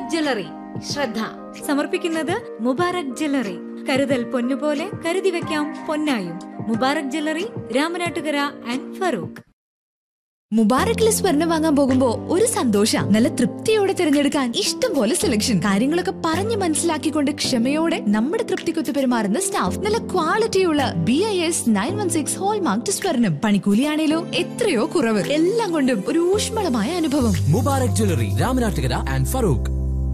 Mubarak jewellery ശ്രദ്ധ സമർപ്പിക്കുന്നത് Mubarak jewellery കരുതൽ പൊന്നുപോലെ കരുതി വെക്കാം പൊന്നായും മുബാറക് ജ്വല്ലറി രാമനാട്ടുകര ആൻഡ് ഫറൂഖ് മുബാറക്കിലെ സ്വർണം വാങ്ങാൻ പോകുമ്പോ ഒരു സന്തോഷ നല്ല തൃപ്തിയോടെ തിരഞ്ഞെടുക്കാൻ ഇഷ്ടം പോലെ സെലക്ഷൻ കാര്യങ്ങളൊക്കെ പറഞ്ഞു മനസ്സിലാക്കിക്കൊണ്ട് ക്ഷമയോടെ നമ്മുടെ തൃപ്തിക്കൊത്ത് പെരുമാറുന്ന സ്റ്റാഫ് നല്ല ക്വാളിറ്റിയുള്ള B I S nine one six hallmark സ്വർണം പണിക്കൂലിയാണേലോ എത്രയോ കുറവ് എല്ലാം കൊണ്ടും ഒരു ഊഷ്മളമായ അനുഭവം മുബാറക് ജ്വല്ലറി രാമനാട്ടുകര ആൻഡ് ഫറൂഖ്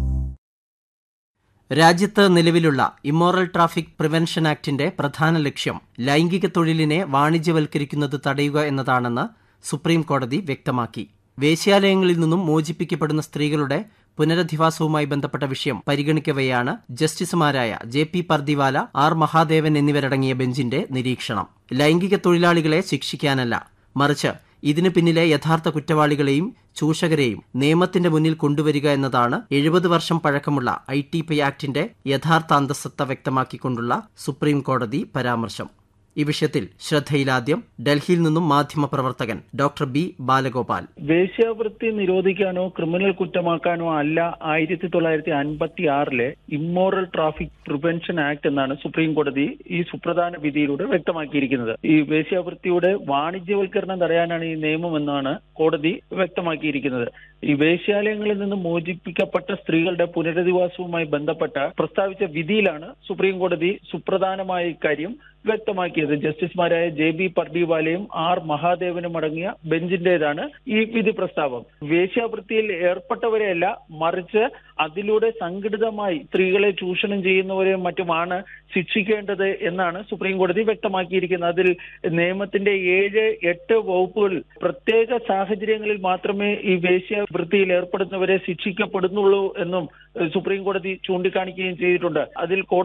രാജ്യത്ത് നിലവിലുള്ള ഇമ്മോറൽ ട്രാഫിക് പ്രിവെൻഷൻ ആക്ടിന്റെ പ്രധാന ലക്ഷ്യം ലൈംഗിക തൊഴിലിനെ വാണിജ്യവൽക്കരിക്കുന്നത് തടയുക എന്നതാണെന്ന് സുപ്രീം കോടതി വ്യക്തമാക്കി വേശ്യാലയങ്ങളിൽ നിന്നും മോചിപ്പിക്കപ്പെടുന്ന സ്ത്രീകളുടെ പുനരധിവാസവുമായി ബന്ധപ്പെട്ട വിഷയം പരിഗണിക്കവെയാണ് ജസ്റ്റിസുമാരായ J P Pardiwala R Mahadevan എന്നിവരടങ്ങിയ ബെഞ്ചിന്റെ നിരീക്ഷണം ലൈംഗിക തൊഴിലാളികളെ ശിക്ഷിക്കാനല്ല മറിച്ച് ഇതിനു പിന്നിലെ യഥാർത്ഥ കുറ്റവാളികളെയും ചൂഷകരെയും നിയമത്തിന്റെ മുന്നിൽ കൊണ്ടുവരിക എന്നതാണ് എഴുപത് വർഷം പഴക്കമുള്ള ഐ ടി പി ആക്ടിന്റെ യഥാർത്ഥ അന്തസ്സത്ത വ്യക്തമാക്കിക്കൊണ്ടുള്ള സുപ്രീം കോടതി പരാമർശം ഈ വിഷയത്തിൽ ശ്രദ്ധയിലാദ്യം ഡൽഹിയിൽ നിന്നും മാധ്യമപ്രവർത്തകൻ ഡോക്ടർ ബി ബാലഗോപാൽ വേശ്യാവൃത്തി നിരോധിക്കാനോ ക്രിമിനൽ കുറ്റമാക്കാനോ അല്ല ആയിരത്തി തൊള്ളായിരത്തി അൻപത്തി ആറിലെ ഇമ്മോറൽ ട്രാഫിക് പ്രിവെൻഷൻ ആക്ട് എന്നാണ് സുപ്രീം കോടതി ഈ സുപ്രധാന വിധിയിലൂടെ വ്യക്തമാക്കിയിരിക്കുന്നത് ഈ വേശ്യാവൃത്തിയുടെ വാണിജ്യവൽക്കരണം തടയാനാണ് ഈ നിയമം എന്നാണ് കോടതി വ്യക്തമാക്കിയിരിക്കുന്നത് ഈ വേശ്യാലയങ്ങളിൽ നിന്ന് മോചിപ്പിക്കപ്പെട്ട സ്ത്രീകളുടെ പുനരധിവാസവുമായി ബന്ധപ്പെട്ട പ്രസ്താവിച്ച വിധിയിലാണ് സുപ്രീം കോടതി സുപ്രധാനമായ ഇക്കാര്യം വ്യക്തമാക്കിയത് ജസ്റ്റിസുമാരായ ജെ ബി പർദിവാലയും ആർ മഹാദേവനും അടങ്ങിയ ബെഞ്ചിന്റേതാണ് ഈ വിധി പ്രസ്താവം വേശ്യാവൃത്തിയിൽ ഏർപ്പെട്ടവരെയല്ല മറിച്ച് അതിലൂടെ സംഘടിതമായി സ്ത്രീകളെ ചൂഷണം ചെയ്യുന്നവരെയും മറ്റുമാണ് ശിക്ഷിക്കേണ്ടത് എന്നാണ് സുപ്രീം കോടതി വ്യക്തമാക്കിയിരിക്കുന്നത് അതിൽ നിയമത്തിന്റെ ഏഴ് എട്ട് വകുപ്പുകൾ പ്രത്യേക സാഹചര്യങ്ങളിൽ മാത്രമേ ഈ വേശ്യാവൃത്തിയിൽ ഏർപ്പെടുന്നവരെ ശിക്ഷിക്കപ്പെടുന്നുള്ളൂ എന്നും സുപ്രീം കോടതി ചൂണ്ടിക്കാണിക്കുകയും ചെയ്തിട്ടുണ്ട് അതിൽ കോടതി